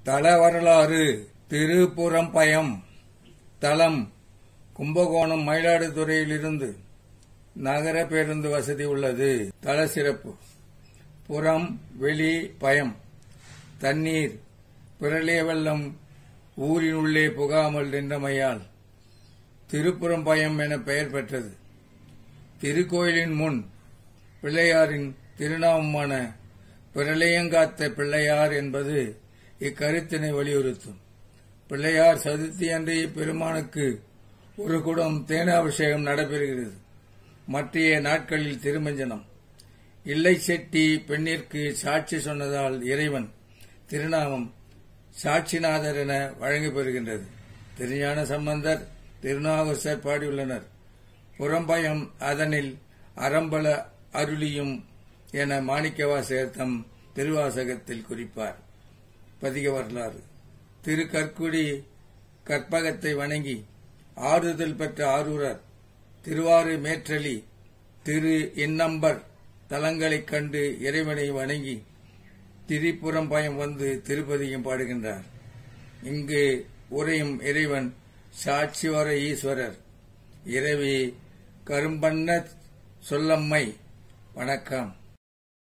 தல வரலாறு திருப்புறம்பயம் தலம் கும்பகோணம் மயிலாடுதுறையிலிருந்து நகர பேருந்து வசதி உள்ளது தல சிறப்பு புறம் வெளி பயம் தண்ணீர் பிரளய வெள்ளம் ஊரினுள்ளே புகாமல் நின்றமையால் திருப்புறம் பயம் என பெயர் பெற்றது திருக்கோயிலின் முன் பிள்ளையாரின் திருநாமமான பிரளயங்காத்த பிள்ளையார் என்பது இக்கருத்தினை வலியுறுத்தும் பிள்ளையார் சதுர்த்தி அன்று இப்பெருமானுக்கு ஒரு குடம் தேனாபிஷேகம் நடைபெறுகிறது மற்றைய நாட்களில் திருமஞ்சனம் இல்லை செட்டி பெண்ணிற்கு சாட்சி சொன்னதால் இறைவன் திருநாமம் சாட்சிநாதர் என வழங்கப்பெறுகின்றது திருஞான சம்பந்தர் திருநாகூசர் பாடியுள்ளனர் புறம்பயம் அதனில் அறம்பல அருளியும் என மாணிக்கவாசகர் தம் திருவாசகத்தில் குறிப்பார் பதிக வரலாறு திரு கற்குடி கற்பகத்தை வணங்கி ஆறுதல் பெற்ற ஆரூரர் திருவாறு மேற்றலி திரு இன்னம்பர் தலங்களைக் கண்டு இறைவனை வணங்கி திரிபுரம் பயம் வந்து திருப்பதியும் பாடுகின்றார் இங்கு உரையும் இறைவன் சாட்சிவர ஈஸ்வரர் இரவி கரும்பண்ண சொல்லம்மை வணக்கம்